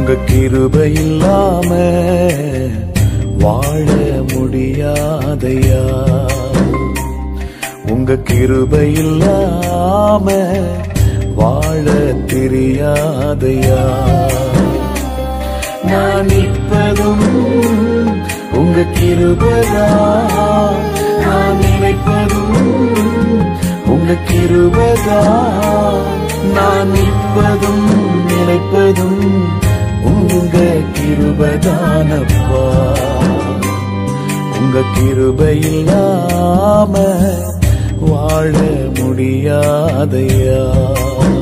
உங்க கிருபை இல்லாம வாழ முடியாதையா உங்க கிருபை இல்லாம வாழ தெரியாதையா நான் நிற்பதும் உங்க கிருபதா நான் நினைப்பதும் உங்க கிருபதா நான் நிற்பதும் நினைப்பதும் உங்க கிருபதானப்பா உங்க கிருபை இல்லாம வாழ முடியாதையா